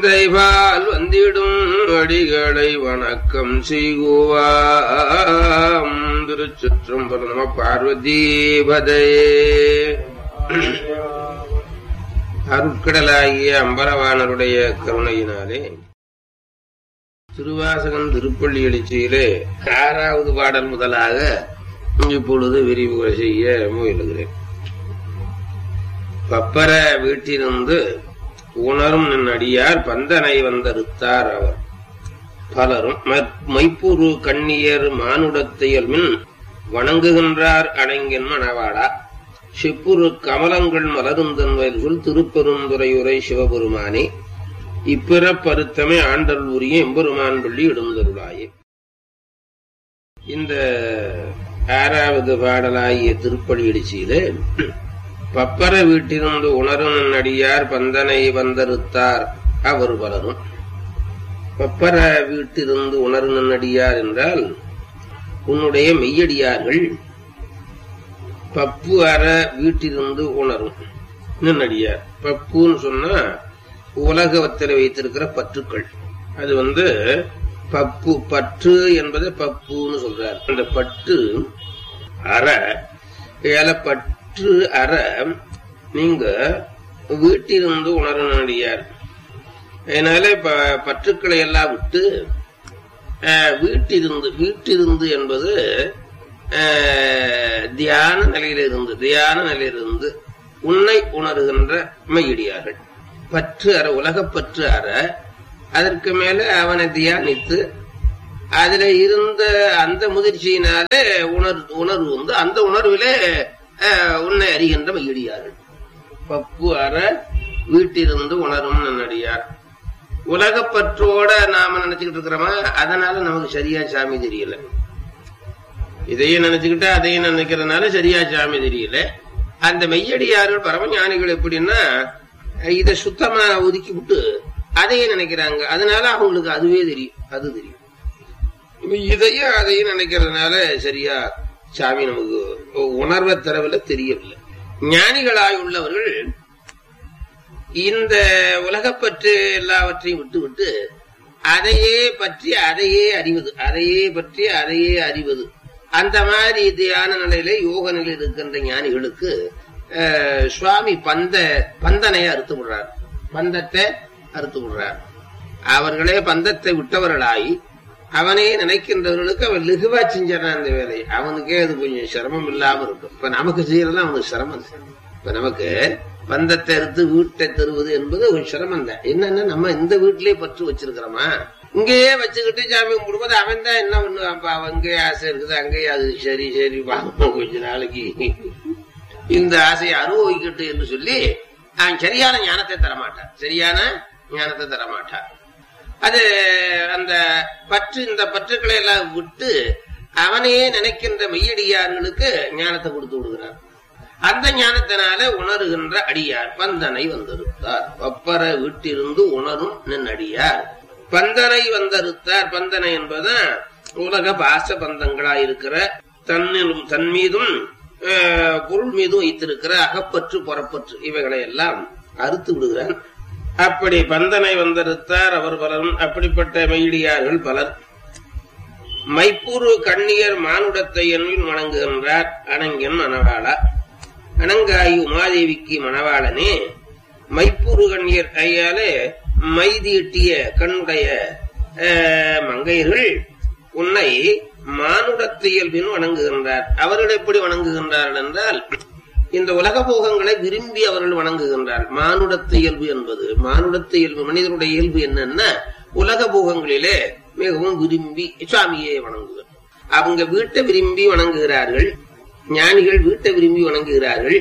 சிந்தைவால் வந்திடும் அடிகளை வணக்கம் செய்குவாம் திருச்சிற்றம்பலம் நம பார்வதீபதையே அருட்கடலாகிய அம்பலவானருடைய கருணையினாலே திருவாசகன் திருப்பள்ளி எழுச்சியிலே ஆறாவது பாடல் முதலாக இப்பொழுது விரிவுரை செய்ய முயலுகிறேன் பப்பர வீட்டிலிருந்து உணரும் நின்னடியார் பந்தனை வந்தறுத்தார் அவர் பலரும் மைப்புரு கண்ணியர் மானுடத்தையல் மின் வணங்குகின்றார் அடங்கின் மணவாடா செப்புரு கமலங்கள் மலருந்தன் வயல்கள் திருப்பெருந்துறையுரை சிவபெருமானே இப்பிறப்பருத்தமே ஆண்டல் உரிய எம்பெருமான் பள்ளி இடுந்தருளாயே இந்த ஆறாவது பாடலாகிய திருப்பலி இடிச்சியிலே பப்பர வீட்டிலிருந்து உணரும் நடியார் பந்தனை வந்தறுத்தார் அவர் பலரும் பப்பர வீட்டிலிருந்து உணரும் நடியார் என்றால் உன்னுடைய மெய்யடியார்கள் பப்பு அற வீட்டிலிருந்து உணரும் நின்னடியார் பப்புன்னு சொன்னா உலகத்தில் வைத்திருக்கிற பற்றுக்கள் அது வந்து பப்பு பற்று என்பது பப்புன்னு சொல்றார் அந்த பட்டு அற ஏல பற்று அற நீங்க வீட்டிலிருந்து உணரடியார் அதனால பற்றுக்களை எல்லாம் விட்டு வீட்டிலிருந்து வீட்டிலிருந்து என்பது தியான நிலையிலிருந்து தியான நிலையிலிருந்து உன்னை உணர்கின்ற மெய்யடியார்கள் பற்று அற உலகப்பற்று அற அதற்கு மேல அவனை தியானித்து அதுல இருந்த அந்த முதிர்ச்சியினாலே உணர் உணர்வு வந்து அந்த உணர்விலே உன்னை அறிகின்ற மையடியார்கள் பப்பு அற வீட்டிலிருந்து உணரும் நடிகார் உலகப்பற்றோட நாம நினைச்சுக்கிட்டு இருக்கிறோமா அதனால நமக்கு சரியா சாமி தெரியல இதையும் நினைச்சுக்கிட்டா அதையும் நினைக்கிறதுனால சரியா சாமி தெரியல அந்த மெய்யடியார்கள் பரமஞானிகள் எப்படின்னா இதை சுத்தமா ஒதுக்கி விட்டு அதையே நினைக்கிறாங்க அதனால அவங்களுக்கு அதுவே தெரியும் அது தெரியும் இதையும் அதையும் நினைக்கிறதுனால சரியா சாமி நமக்கு உணர்வை தரவில் தெரியவில்லை ஞானிகளாய் உள்ளவர்கள் இந்த உலகப்பற்று எல்லாவற்றையும் விட்டு விட்டு அதையே பற்றி அதையே அறிவது அதையே பற்றி அதையே அறிவது அந்த மாதிரி தியான நிலையில யோக நிலையில் இருக்கின்ற ஞானிகளுக்கு சுவாமி பந்த பந்தனையை அறுத்து விடுறார் பந்தத்தை அறுத்து விடுறார் அவர்களே பந்தத்தை விட்டவர்களாய் அவனே நினைக்கின்றவர்களுக்கு அவன் லெகுவா செஞ்சான் அந்த வேலையை அவனுக்கே அது கொஞ்சம் சிரமம் இல்லாம இருக்கும் இப்ப நமக்கு செய்யறதுலாம் அவனுக்கு சிரமம் இப்ப நமக்கு பந்தத்தை அறுத்து வீட்டை தருவது என்பது ஒரு சிரமம் தான் என்னன்னா நம்ம இந்த வீட்டிலேயே பற்று வச்சிருக்கிறோமா இங்கேயே வச்சுக்கிட்டு சாமி கும்பிடும்போது அவன் தான் என்ன ஒண்ணு அப்ப அங்கேயே ஆசை இருக்குது அங்கேயே அது சரி சரி பார்ப்போம் கொஞ்ச நாளைக்கு இந்த ஆசையை அனுபவிக்கட்டும் என்று சொல்லி அவன் சரியான ஞானத்தை தரமாட்டான் சரியான ஞானத்தை தரமாட்டான் அது அந்த பற்று இந்த பற்றுக்களை எல்லாம் விட்டு அவனையே நினைக்கின்ற மெய்யடியார்களுக்கு ஞானத்தை கொடுத்து விடுகிறார் அந்த ஞானத்தினால உணர்கின்ற அடியார் பந்தனை வந்திருத்தார் பப்பர வீட்டிலிருந்து உணரும் நின்னடியார் பந்தனை வந்தறுத்தார் பந்தனை என்பதுதான் உலக பாச பந்தங்களாயிருக்கிற தன்னிலும் தன் மீதும் பொருள் மீதும் வைத்திருக்கிற அகப்பற்று புறப்பற்று இவைகளை எல்லாம் அறுத்து விடுகிறார் அப்படி பந்தனை வந்தறுத்தார் அவர் பலரும் அப்படிப்பட்ட மெய்டியார்கள் பலர் மைப்பூரு கண்ணியர் மானுடத்தை என்பில் வணங்குகின்றார் அணங்கன் மணவாளா அணங்காயி உமாதேவிக்கு மணவாளனே மைப்பூரு கண்ணியர் ஐயாலே மைதீட்டிய கண்ணுடைய மங்கையர்கள் உன்னை மானுடத்து இயல்பின் வணங்குகின்றார் அவர்கள் எப்படி வணங்குகின்றார்கள் என்றால் இந்த உலக போகங்களை விரும்பி அவர்கள் வணங்குகின்றார் மானுடத்து இயல்பு என்பது மானுடத்து இயல்பு மனிதனுடைய இயல்பு என்னன்னா உலக போகங்களிலே மிகவும் விரும்பி சுவாமியை வணங்குவர் அவங்க வீட்டை விரும்பி வணங்குகிறார்கள் ஞானிகள் வீட்டை விரும்பி வணங்குகிறார்கள்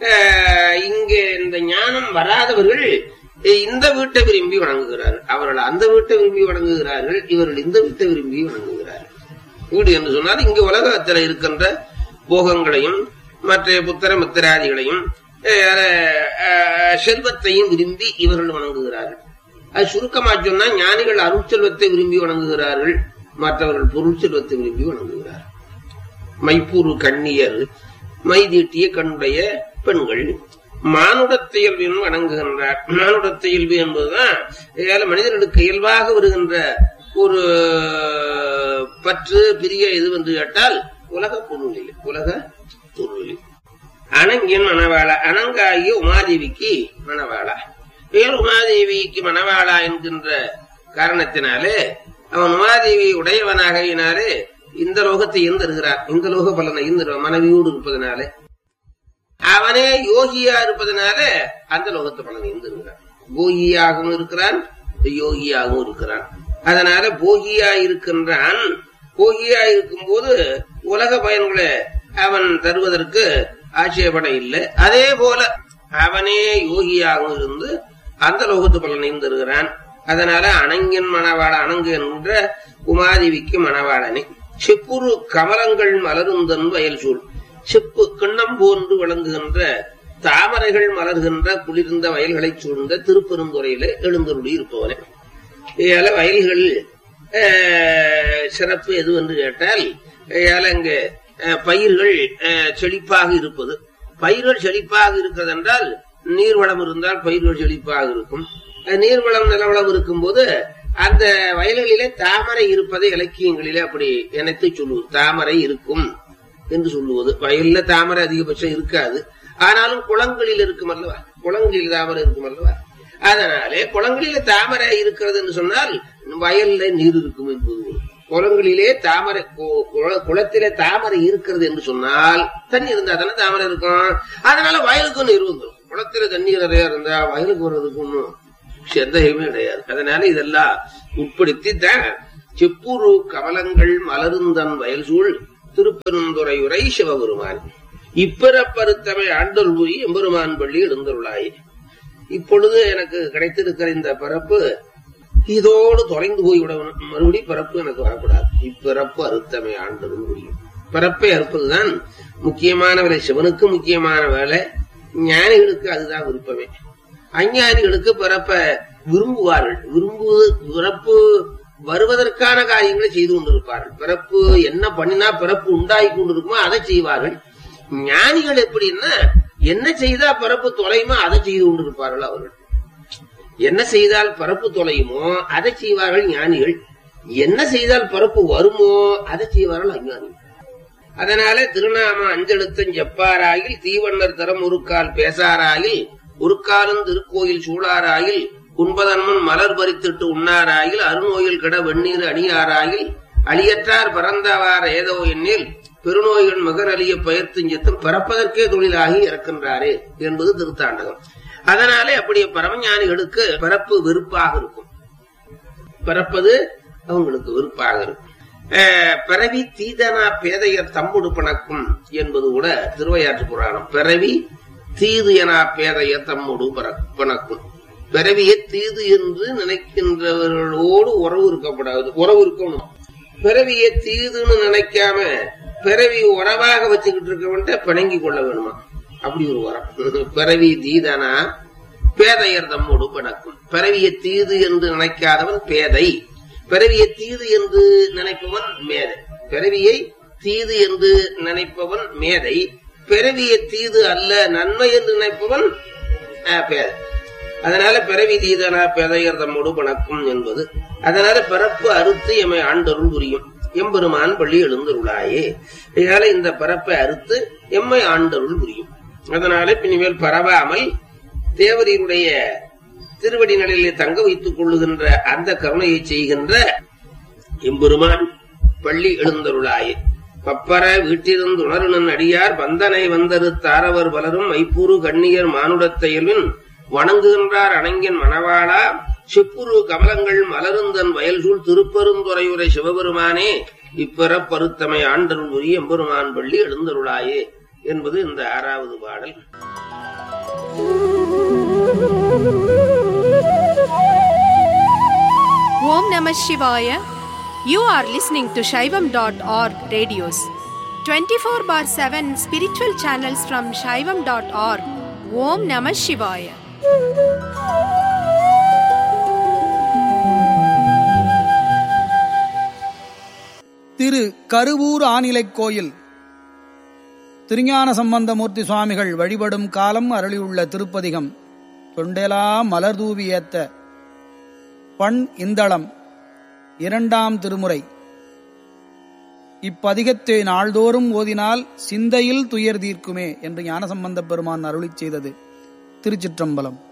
இங்கே இந்த ஞானம் வராதவர்கள் இந்த வீட்டை விரும்பி வணங்குகிறார்கள் அவர்கள் அந்த வீட்டை விரும்பி வணங்குகிறார்கள் இவர்கள் இந்த வீட்டை விரும்பி வணங்குகிறார்கள் வீடு என்று சொன்னால் இங்கு உலகத்தில் இருக்கின்ற போகங்களையும் மற்ற புத்திர மித்திராதிகளையும் செல்வத்தையும் விரும்பி இவர்கள் வணங்குகிறார்கள் அது சுருக்கமா சொன்னா ஞானிகள் அருட்செல்வத்தை விரும்பி வணங்குகிறார்கள் மற்றவர்கள் பொருள் செல்வத்தை விரும்பி வணங்குகிறார்கள் மைப்பூரு கண்ணியர் மைதீட்டிய கண்ணுடைய பெண்கள் மானுடத் இயல்பின் வணங்குகின்றார் மானுடத் இயல்பு என்பதுதான் ஏழை மனிதர்களுக்கு இயல்பாக வருகின்ற ஒரு பற்று பிரிய இது என்று கேட்டால் உலக பொருளில் உலக பொருளில் அணங்கின் மணவாளா அணங்காகிய உமாதேவிக்கு மணவாளா பேர் உமாதேவிக்கு மணவாளா என்கின்ற காரணத்தினாலே அவன் உமாதேவி உடையவனாகினாலே இந்த லோகத்தை ஈந்தருகிறார் இந்த லோக பலனை ஈந்தருவான் மனைவியோடு இருப்பதனாலே அவனே யோகியா இருப்பதனால அந்த லோகத்து பலனை ஈந்தருகிறான் போகியாகவும் இருக்கிறான் யோகியாகவும் இருக்கிறான் அதனால போகியா இருக்கின்றான் போகியா இருக்கும்போது உலக பயன்களை அவன் தருவதற்கு ஆட்சேபனை இல்லை அதே போல அவனே யோகியாகவும் இருந்து அந்த லோகத்து பலனையும் தருகிறான் அதனால அணங்கின் மணவாள அணங்கு என்ற உமாதேவிக்கு மணவாளனே செப்புரு கமலங்கள் மலருந்தன் வயல் சூழ் செப்பு கிண்ணம் போன்று விளங்குகின்ற தாமரைகள் மலர்கின்ற குளிர்ந்த வயல்களைச் சூழ்ந்த திருப்பெருந்துறையில எழுந்தருளி இருப்பவனே ஏல வயல்கள் அஹ், சிறப்பு எது என்று கேட்டால் ஏல அங்க அஹ், பயிர்கள் அஹ், செழிப்பாக இருப்பது பயிர்கள் செழிப்பாக இருக்கிறது என்றால் நீர்வளம் இருந்தால் பயிர்கள் செழிப்பாக இருக்கும் அஹ், நீர்வளம் நிலவளம் இருக்கும்போது அந்த வயல்களிலே தாமரை இருப்பதை இலக்கியங்களிலே அப்படி நினைத்து சொல்லுவது தாமரை இருக்கும் என்று சொல்லுவது வயல்ல தாமரை அதிகபட்சம் இருக்காது ஆனாலும் குளங்களில் இருக்கும் அல்லவா குளங்களில் தாமரை இருக்கும் அல்லவா அதனாலே குளங்களிலே தாமரை இருக்கிறது என்று சொன்னால் வயல்ல நீர் இருக்கும் என்பது ஒரு. குளங்களிலே தாமரை கு- குள- குளத்திலே தாமரை இருக்கிறது என்று சொன்னால் தண்ணி இருந்தா தானே தாமரை இருக்கும் அதனால வயலுக்கும் நீர் வந்துடும் குளத்தில தண்ணீர் நிறைய இருந்தா வயலுக்கு வர்றதுக்கு ஒன்றும் சந்தேகமே கிடையாது அதனால இதெல்லாம் உட்படுத்தி தான் செப்புரு கமலங்கள் மலருந்தன் வயல் சூழ் திருப்பெருந்துறையுரை சிவபெருமான் இப்பிறப்பருத்தமை ஆண்டல் புரி எம்பெருமான் பள்ளி எழுந்தருளாய் இப்பொழுது எனக்கு கிடைத்திருக்கிற இந்த பிறப்பு இதோடு தொலைந்து போய்விடணும் மறுபடி பிறப்பு எனக்கு வரக்கூடாது இப்பிறப்பு அறுத்தமை ஆண்டதும் புரியும் பிறப்பை அறுப்பதுதான் முக்கியமான வேலை சிவனுக்கு முக்கியமான வேலை ஞானிகளுக்கு அதுதான் விருப்பமே அஞ்ஞானிகளுக்கு பிறப்ப விரும்புவார்கள் விரும்பு பிறப்பு வருவதற்கான காரியங்களை செய்து கொண்டிருப்பார்கள் பிறப்பு என்ன பண்ணினா பிறப்பு உண்டாகி கொண்டிருக்குமோ அதை செய்வார்கள் ஞானிகள் எப்படின்னா என்ன செய்தா பிறப்பு தொலையுமோ அதை செய்து கொண்டிருப்பார்கள் அவர்கள் என்ன செய்தால் பரப்பு தொலையுமோ அதை செய்வார்கள் ஞானிகள் என்ன செய்தால் பரப்பு வருமோ அதை செய்வார்கள் அஞ்ஞானிகள் அதனால திருநாம அஞ்செழுத்தம் ஜப்பாராயில் தீவண்ணர் தரம் ஒருக்கால் பேசாராயில் ஒருக்காலும் திருக்கோயில் சூழாராயில் உண்பதன்முன் மலர் பறித்திட்டு உண்ணாராயில் அருநோயில் கிட வெந்நீர் அணியாராயில் அழியற்றார் பறந்தவார் ஏதோ எண்ணில் பெருநோய்கள் மகர் அழிய பயிர்த்துஞ்சத்தும் பிறப்பதற்கே தொழிலாகி இறக்கின்றாரே என்பது திருத்தாண்டகம் அதனாலே அப்படி பரமஞானிகளுக்கு பிறப்பு வெறுப்பாக இருக்கும் பிறப்பது அவங்களுக்கு வெறுப்பாக இருக்கும் அஹ், பிறவி தீதனா பேதையர் தம்முடு பணக்கும் என்பது கூட திருவையாற்று புராணம் பிறவி தீது என பேதையர் தம்முடு பற- பணக்கும் பிறவியை தீது என்று நினைக்கின்றவர்களோடு உறவு இருக்கப்படாது உறவு இருக்கணும் பிறவியை தீதுன்னு நினைக்காம பிறவி உறவாக வச்சுக்கிட்டு இருக்கவன்ட்ட பிணங்கி கொள்ள வேணுமா அப்படி ஒரு வரம் பிறவி தீதனா பேதையர் தம்மோடு பிணக்கும் பிறவியை தீது என்று நினைக்காதவன் பேதை பிறவியை தீது என்று நினைப்பவன் மேதை பிறவியை தீது என்று நினைப்பவன் மேதை பிறவியை தீது அல்ல நன்மை என்று நினைப்பவன் அஹ், பேதை அதனால பிறவி தீதனா பேதையர் தம்மோடு பணக்கும் என்பது அதனால பிறப்பு அறுத்து எமை ஆண்டருள் புரியும் எம்பெருமான் பள்ளி எழுந்தருளாயே இதனால இந்த பிறப்பை அறுத்து எம்மை ஆண்டருள் புரியும் அதனால பின்னிமேல் பரவாமல் தேவரீருடைய திருவடி நிலையிலே தங்க வைத்துக் கொள்ளுகின்ற அந்த கருணையை செய்கின்ற எம்பெருமான் பள்ளி எழுந்தருளாயே பப்பர வீட்டிலிருந்து உணருணன் அடியார் வந்தனை வந்தரு தாரவர் பலரும் மைப்பூரு கண்ணியர் மானுடத்தையலின் வணங்குகின்றார் அணங்கின் மணவாளா செப்புரு கமலங்கள் மலருந்தன் வயல்சூழ் திருப்பெருந்துறையுரை சிவபெருமானே இப்பிறப்பருத்தமை ஆண்டருள் உரிய எம்பெருமான் பள்ளி எழுந்தருளாயே என்பது இந்த ஆறாவது பாடல் Om Namah Shivaya. You are listening to Shaivam.org radios. 24 bar 7 spiritual channels from Shaivam.org. Om Namah Shivaya. திரு கருவூர் ஆநிலைக் கோயில் திருஞான சம்பந்தமூர்த்தி சுவாமிகள் வழிபடும் காலம் அருளியுள்ள திருப்பதிகம் தொண்டெலா மலர்தூவி ஏத்த பண் இந்தளம் இரண்டாம் திருமுறை இப்பதிகத்தை நாள்தோறும் ஓதினால் சிந்தையில் துயர் தீர்க்குமே என்று ஞானசம்பந்தப் பெருமான் அருளிச் செய்தது திருச்சிற்றம்பலம்